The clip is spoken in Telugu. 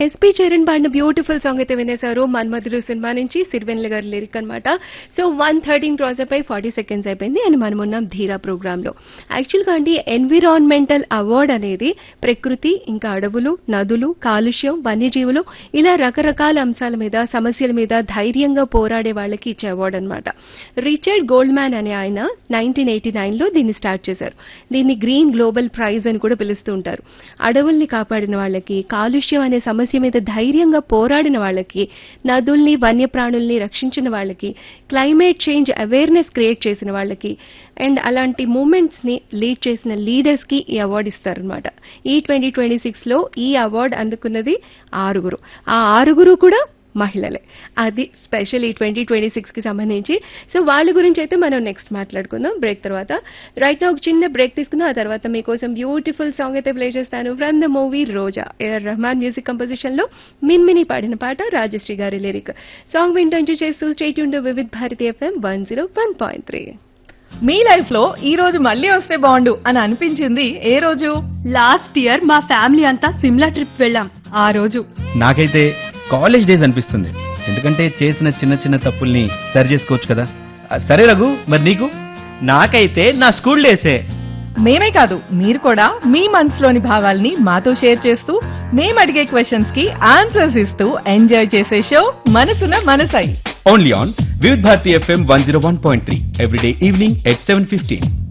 ఎస్పీ చరణ్ పాడిన బ్యూటిఫుల్ సాంగ్ అయితే వినేశారు మన్మధుడు సినిమా నుంచి సిరివెన్ల గారి లిరిక్ అనమాట సో వన్ థర్టీన్ క్రాస్ అయిపోయి ఫార్టీ సెకండ్స్ అయిపోయింది అండ్ మనం ఉన్నాం ధీరా ప్రోగ్రామ్ లో యాక్చువల్గా అండి ఎన్విరాన్మెంటల్ అవార్డ్ అనేది ప్రకృతి ఇంకా అడవులు నదులు కాలుష్యం వన్యజీవులు ఇలా రకరకాల అంశాల మీద సమస్యల మీద ధైర్యంగా పోరాడే వాళ్ళకి ఇచ్చే అవార్డు అనమాట రిచర్డ్ గోల్డ్ మ్యాన్ అనే ఆయన నైన్టీన్ ఎయిటీ నైన్ లో దీన్ని స్టార్ట్ చేశారు దీన్ని గ్రీన్ గ్లోబల్ ప్రైజ్ అని కూడా పిలుస్తూ ఉంటారు అడవుల్ని కాపాడిన వాళ్ళకి కాలుష్యం అనే సమస్య మీద ధైర్యంగా పోరాడిన వాళ్ళకి నదుల్ని వన్యప్రాణుల్ని రక్షించిన వాళ్ళకి క్లైమేట్ చేంజ్ అవేర్నెస్ క్రియేట్ చేసిన వాళ్ళకి అండ్ అలాంటి మూమెంట్స్ ని లీడ్ చేసిన లీడర్స్ కి ఈ అవార్డు ఇస్తారనమాట ఈ ట్వంటీ ట్వంటీ సిక్స్ లో ఈ అవార్డు అందుకున్నది ఆరుగురు ఆ ఆరుగురు కూడా మహిళలే అది స్పెషల్ ఈ ట్వంటీ ట్వంటీ సిక్స్ కి సంబంధించి సో వాళ్ళ గురించి అయితే మనం నెక్స్ట్ మాట్లాడుకుందాం బ్రేక్ తర్వాత రైట్ నా ఒక చిన్న బ్రేక్ తీసుకుందాం ఆ తర్వాత మీకోసం బ్యూటిఫుల్ సాంగ్ అయితే ప్లే చేస్తాను from the movie Roja A R Rahman music composition లో మిన్మిని పాడిన పాట రాజశ్రీ గారి లిరిక్ సాంగ్ వింటూ ఎంజాయ్ చేస్తూ స్టేట్ యూన్ Vividh Bharati FM one zero one point three మీ లైఫ్ లో ఈ రోజు మళ్ళీ వస్తే బాగుండు అని అనిపించింది ఏ రోజు లాస్ట్ ఇయర్ మా ఫ్యామిలీ అంతా సిమ్లా ట్రిప్ వెళ్ళాం ఆ రోజు నాకైతే కాలేజ్ డేస్ అనిపిస్తుంది ఎందుకంటే చేసిన చిన్న చిన్న తప్పుల్ని సరి చేసుకోవచ్చు కదా ఆ, సరే రఘు మరి నీకు నాకైతే నా స్కూల్ డేసే మేమే కాదు మీరు కూడా మీ మనసులోని భావాల్ని మాతో షేర్ చేస్తూ మేము అడిగే క్వశ్చన్స్ కి ఆన్సర్స్ ఇస్తూ ఎంజాయ్ చేసే show Manasuna Manasai only on Vividh Bharati FM one zero one point three everyday evening at seven fifteen